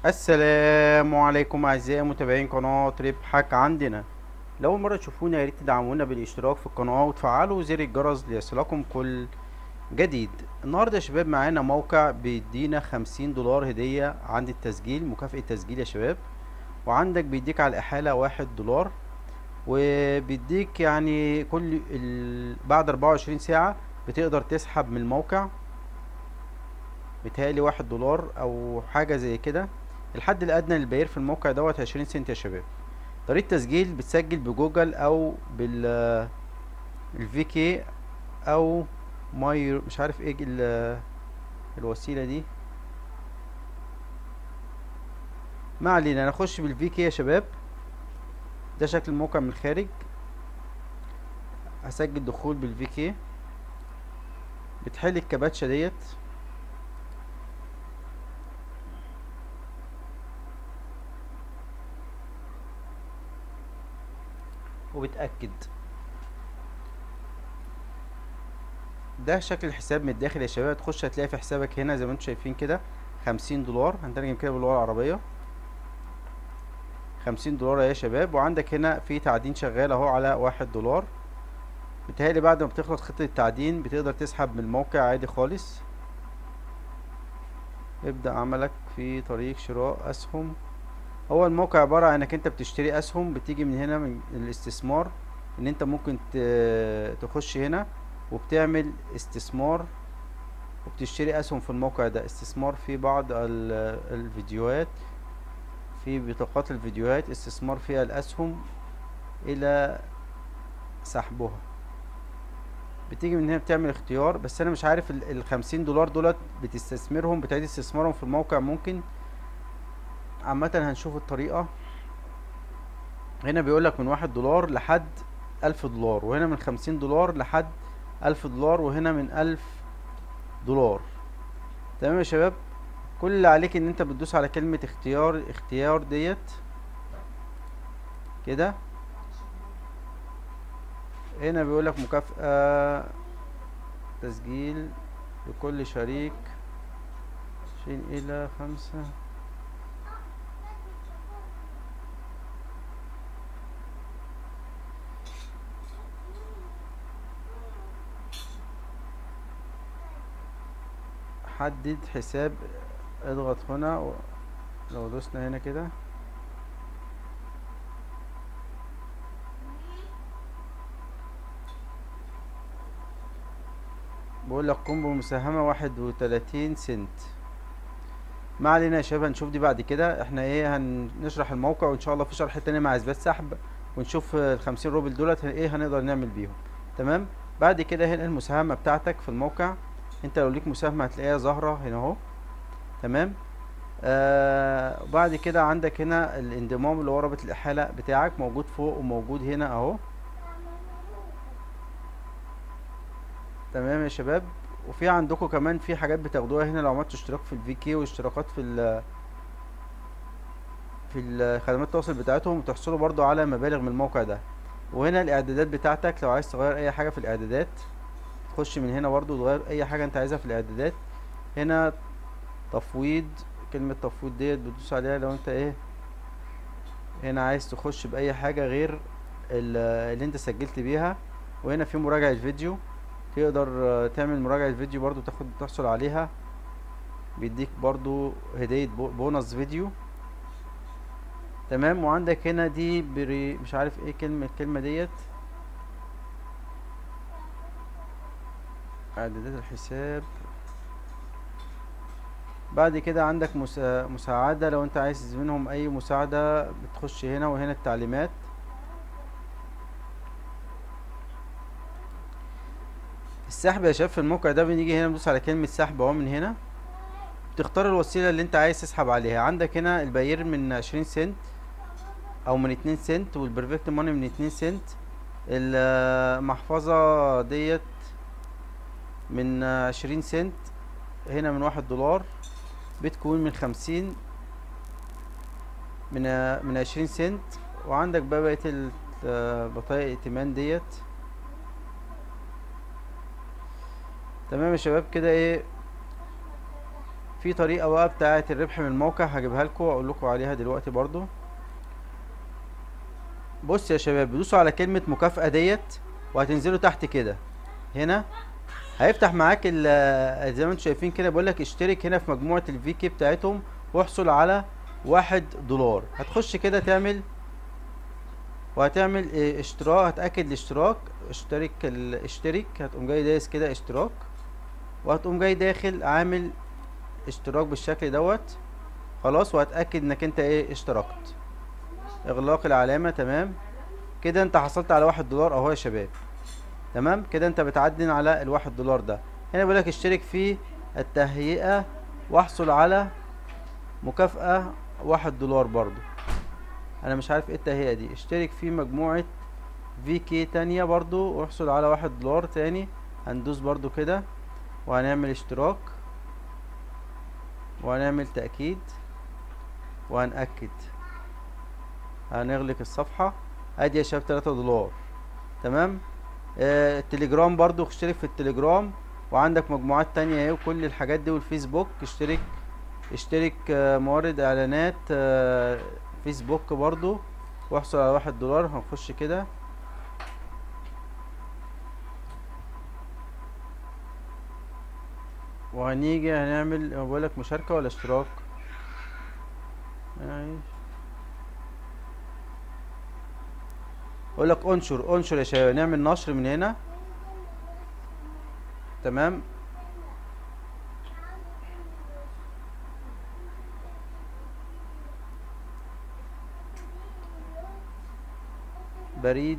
السلام عليكم اعزائي متابعين قناة ربحك عندنا لو أول مرة تشوفونا يا ريت تدعمونا بالاشتراك في القناة وتفعلوا زر الجرس ليصلكم كل جديد النهاردة يا شباب معانا موقع بيدينا خمسين دولار هدية عند التسجيل مكافأة تسجيل يا شباب وعندك بيديك على الإحالة واحد دولار وبيديك يعني كل ال... بعد أربعة وعشرين ساعة بتقدر تسحب من الموقع متهيألي واحد دولار أو حاجة زي كده الحد الأدنى للبيع في الموقع دوت عشرين سنت يا شباب طريقة تسجيل بتسجل بجوجل أو بال الفي كي أو ماي مش عارف ايه ال- الوسيلة دي ما علينا نخش بالفي كي يا شباب ده شكل الموقع من الخارج هسجل دخول بالفي كي بتحل الكباتشة ديت وبتأكد ده شكل الحساب من الداخل يا شباب تخش هتلاقي في حسابك هنا زي ما انتم شايفين كده خمسين دولار هنترجم كده باللغة العربية خمسين دولار يا شباب وعندك هنا في تعدين شغال اهو على واحد دولار بتهيألي بعد ما بتخلص خطة التعدين بتقدر تسحب من الموقع عادي خالص ابدأ عملك في طريق شراء أسهم هو الموقع عبارة عن انك انت بتشتري اسهم بتيجي من هنا من الاستثمار ان انت ممكن ت- تخش هنا وبتعمل استثمار وبتشتري اسهم في الموقع ده استثمار في بعض ال- الفيديوهات في بطاقات الفيديوهات استثمار فيها الاسهم الى سحبها بتيجي من هنا بتعمل اختيار بس انا مش عارف ال- الخمسين دولار دولت بتستثمرهم بتعيد استثمارهم في الموقع ممكن عامة هنشوف الطريقة هنا بيقولك من واحد دولار لحد ألف دولار وهنا من خمسين دولار لحد ألف دولار وهنا من ألف دولار تمام يا شباب كل اللي عليك ان انت بتدوس على كلمة اختيار اختيار ديت كده هنا بيقولك مكافأة تسجيل لكل شريك عشرين إلى خمسة حدد حساب اضغط هنا و... لو دوسنا هنا كده بقول لك قم بمساهمة واحد وتلاتين سنت ما علينا يا شباب هنشوف دي بعد كده احنا ايه هنشرح الموقع وان شاء الله في شرح تاني مع اثبات سحب ونشوف الخمسين روبل دولت ايه هنقدر نعمل بيهم تمام بعد كده هنا المساهمة بتاعتك في الموقع انت لو ليك مساهمة هتلاقيها ظاهرة هنا اهو تمام آه بعد كده عندك هنا الانضمام اللي هو رابط الإحالة بتاعك موجود فوق وموجود هنا اهو تمام يا شباب وفي عندكم كمان في حاجات بتاخدوها هنا لو عملتوا اشتراك في الفي كي واشتراكات في ال في ال- خدمات التواصل بتاعتهم بتحصلوا برضو على مبالغ من الموقع ده وهنا الاعدادات بتاعتك لو عايز تغير اي حاجة في الاعدادات تخش من هنا برضو تغير اي حاجة انت عايزها في الاعدادات هنا تفويض كلمة تفويض ديت بتدوس عليها لو انت ايه هنا عايز تخش بأي حاجة غير ال- اللي انت سجلت بيها وهنا في مراجعة فيديو تقدر آه، تعمل مراجعة فيديو برضو تاخد تحصل عليها بيديك برضو هدية بو- بونص فيديو تمام وعندك هنا دي بري مش عارف ايه كلمة الكلمة ديت اعدادات الحساب بعد كده عندك مسا... مساعدة لو انت عايز منهم اي مساعدة بتخش هنا وهنا التعليمات السحب يا شباب في الموقع ده بنيجي هنا ندوس على كلمة سحب اهو من هنا بتختار الوسيلة اللي انت عايز تسحب عليها عندك هنا البير من عشرين سنت او من اتنين سنت والبرفكت ماني من اتنين سنت المحفظة ديت من عشرين سنت هنا من واحد دولار بتكون من خمسين من من عشرين سنت وعندك بقى بقية ال- آه، بطايق ائتمان ديت تمام يا شباب كده ايه في طريقة بقى بتاعة الربح من الموقع هجيبها لكم واقول لكم عليها دلوقتي برضو بص يا شباب دوسوا على كلمة مكافأة ديت وهتنزلوا تحت كده هنا هيفتح معاك ال- زي ما انتم شايفين كده بيقول لك اشترك هنا في مجموعة الفي كي بتاعتهم واحصل على واحد دولار هتخش كده تعمل وهتعمل اه، اشتراك هتأكد الاشتراك اشترك ال- اشترك هتقوم جاي دايس كده اشتراك وهتقوم جاي داخل عامل اشتراك بالشكل دوت خلاص وهتأكد انك انت ايه اشتركت اغلاق العلامة تمام كده انت حصلت على واحد دولار اهو يا شباب تمام كده انت بتعدن على الواحد دولار ده هنا بيقولك اشترك في التهيئة واحصل على مكافأة واحد دولار برضو انا مش عارف ايه التهيئة دي اشترك في مجموعة في كي تانية برضو واحصل على واحد دولار تاني هندوس برضو كده وهنعمل اشتراك وهنعمل تأكيد وهنأكد هنغلق الصفحة ادي يا شباب تلاتة دولار تمام آه التليجرام برضو اشترك في التليجرام وعندك مجموعات تانية اهي وكل الحاجات دي والفيسبوك اشترك اشترك آه موارد اعلانات آه فيسبوك برضو واحصل على واحد دولار هنخش كده وهنيجي هنعمل بقولك مشاركة ولا اشتراك عايش اقول لك انشر انشر يا شباب نعمل نشر من هنا تمام بريد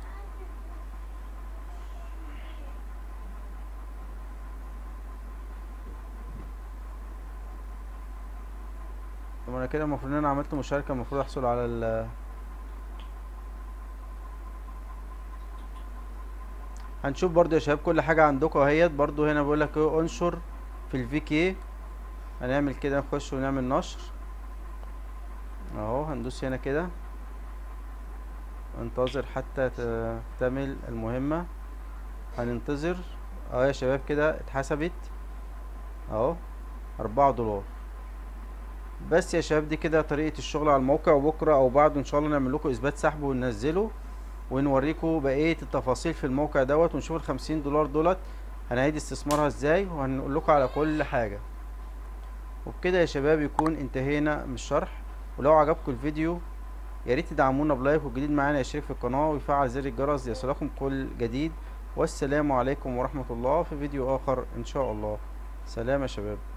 طب انا كده المفروض ان انا عملت مشاركة المفروض احصل على ال هنشوف برضو يا شباب كل حاجة عندكم اهيت برضو هنا بيقول لك ايه انشر في الفي كي هنعمل كده نخش ونعمل نشر اهو هندوس هنا كده انتظر حتى ت- تكتمل المهمة هننتظر اهو يا شباب كده اتحسبت اهو اربعة دولار بس يا شباب دي كده طريقة الشغل على الموقع وبكرة او بعده ان شاء الله نعمل لكم اثبات سحب وننزله ونوريكم بقية التفاصيل في الموقع دوت ونشوف الخمسين دولار دولت هنعيد استثمارها ازاي وهنقول لكم على كل حاجة وبكده يا شباب يكون انتهينا من الشرح ولو عجبكم الفيديو يا ريت تدعمونا بلايك والجديد معانا يشترك في القناة ويفعل زر الجرس ليصلكم كل جديد والسلام عليكم ورحمة الله في فيديو آخر إن شاء الله سلام يا شباب